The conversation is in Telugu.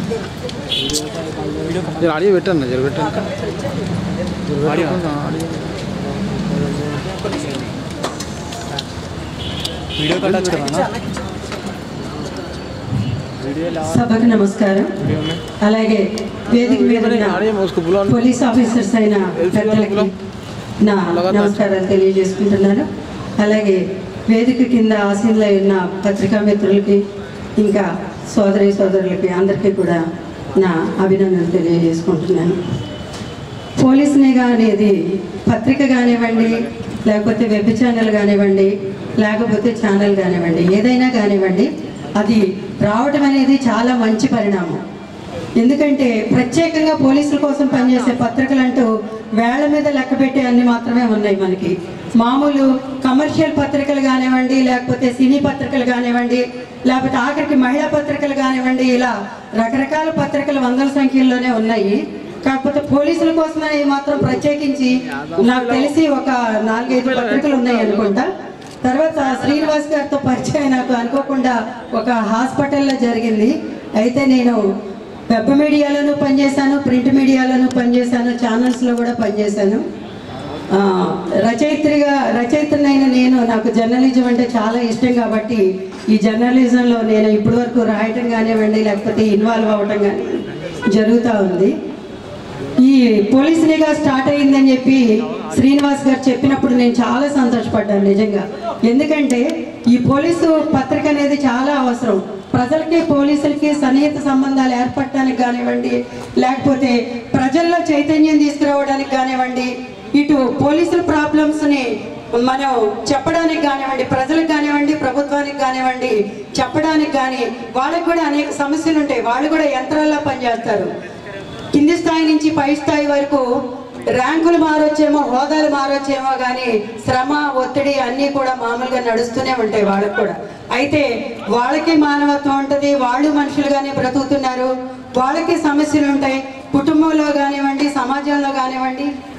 జర ఆడియో పెట్టండి జర పెట్టండి ఆడియో వీడియో కట్ వచ్చా సభకు నమస్కారం అలాగే వేదిక మీద ఉన్న ఆడియో మోసుకు బులాన్ పోలీస్ ఆఫీసర్స్ అయిన పెద్దలకి నా నమస్కారాలు తెలియజేసుకుంటున్నాను అలాగే వేదిక కింద ఆసీనులై ఉన్న పత్రికా మిత్రులకి ఇంకా సోదరి సోదరులకి అందరికీ కూడా నా అభినందనలు తెలియజేసుకుంటున్నాను పోలీస్ నిఘా అనేది పత్రిక కానివ్వండి లేకపోతే వెబ్ ఛానల్ కానివ్వండి లేకపోతే ఛానల్ కానివ్వండి ఏదైనా కానివ్వండి అది రావడం అనేది చాలా మంచి పరిణామం ఎందుకంటే ప్రత్యేకంగా పోలీసుల కోసం పనిచేసే పత్రికలు అంటూ వేళ్ల మీద లెక్క పెట్టే అన్ని మాత్రమే ఉన్నాయి మనకి మామూలు కమర్షియల్ పత్రికలు కానివ్వండి లేకపోతే సినీ పత్రికలు కానివ్వండి లేకపోతే ఆఖరికి మహిళా పత్రికలు కానివ్వండి ఇలా రకరకాల పత్రికలు వందల సంఖ్యలోనే ఉన్నాయి కాకపోతే పోలీసుల కోసమని మాత్రం ప్రత్యేకించి నాకు తెలిసి ఒక నాలుగైదు పత్రికలు ఉన్నాయి అనుకుంటా తర్వాత శ్రీనివాస్ గారితో పరిచయం నాకు అనుకోకుండా ఒక హాస్పిటల్లో జరిగింది అయితే నేను వెబ్ మీడియాలోనూ పనిచేశాను ప్రింట్ మీడియాలోనూ పనిచేశాను ఛానల్స్లో కూడా పనిచేశాను ఆ, రచయిత్రిగా రచయిత్రినైన నేను నాకు జర్నలిజం అంటే చాలా ఇష్టం కాబట్టి ఈ జర్నలిజంలో నేను ఇప్పటివరకు రాయటం కానివ్వండి లేకపోతే ఇన్వాల్వ్ అవ్వటం కానీ జరుగుతూ ఉంది ఈ పోలీస్ నిఘా స్టార్ట్ అయిందని చెప్పి శ్రీనివాస్ గారు చెప్పినప్పుడు నేను చాలా సంతోషపడ్డాను నిజంగా ఎందుకంటే ఈ పోలీసు పత్రిక అనేది చాలా అవసరం ప్రజలకి పోలీసులకి సన్నిహిత సంబంధాలు ఏర్పడటానికి కానివ్వండి లేకపోతే ప్రజల్లో చైతన్యం తీసుకురావడానికి కానివ్వండి ఇటు పోలీసుల ప్రాబ్లమ్స్ని మనం చెప్పడానికి కానివ్వండి ప్రజలకు కానివ్వండి ప్రభుత్వానికి కానివ్వండి చెప్పడానికి కానీ వాళ్ళకి కూడా అనేక సమస్యలు ఉంటాయి వాళ్ళు కూడా యంత్రాల్లో పనిచేస్తారు కింది స్థాయి నుంచి పై స్థాయి వరకు ర్యాంకులు మారొచ్చేమో హోదాలు మారొచ్చేమో కానీ శ్రమ ఒత్తిడి అన్నీ కూడా మామూలుగా నడుస్తూనే ఉంటాయి వాళ్ళకి కూడా అయితే వాళ్ళకి మానవత్వం ఉంటుంది వాళ్ళు మనుషులుగానే బ్రతుకుతున్నారు వాళ్ళకి సమస్యలు ఉంటాయి కుటుంబంలో కానివ్వండి సమాజంలో కానివ్వండి